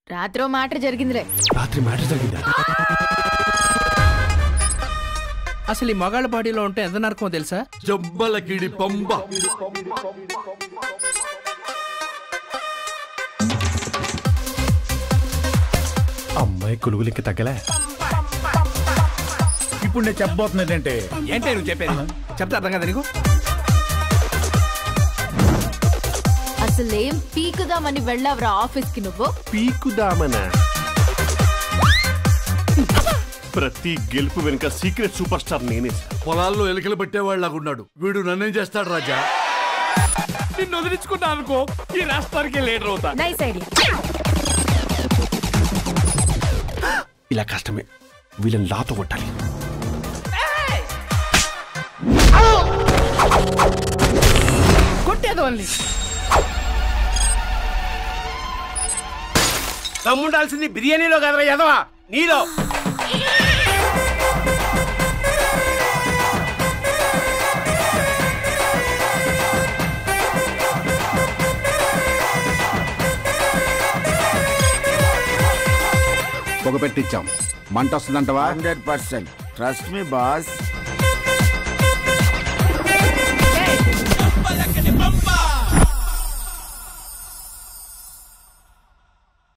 రాత్రో మాట జరిగిందిలే రాత్రి మ్యాటర్ జరిగిందా అసలు ఈ మగాళ్ళ బాడీలో ఉంటే ఎంత నరకమో తెలుసా జబ్బలకిడి పంబ అమ్మాయి కొలుగులికి తగ్గలే ఇప్పుడు నేను చెప్పబోతున్నది ఏంటంటే ఏంటే నువ్వు చెప్పేది చెప్తే అర్థం కదా నీకు అసలేం పీకుదామని వెళ్ళావురా ఆఫీస్ కి నువ్వు పీకుదామనా ప్రతి గెలుపు వెనుక సీక్రెట్ సూపర్ స్టార్ నేనే సార్ పొలాల్లో ఎలికలు పెట్టేవాళ్ళగున్నాడు వీడు నన్నేం చేస్తాడు రాజా నిన్ను వదిలించుకున్నా అనుకో ఈ రాష్ట్రానికి లీడర్ అవుతా నైస్ ఐడియా ఇలా కష్టమే వీళ్ళని లాతో కొట్టాలి కొట్టేది ఓన్లీ దమ్ముండాల్సింది బిర్యానీలో కదరా యదవా నీలో పొగ పెట్టించాం మంట వస్తుందంటవా hundred percent trust me boss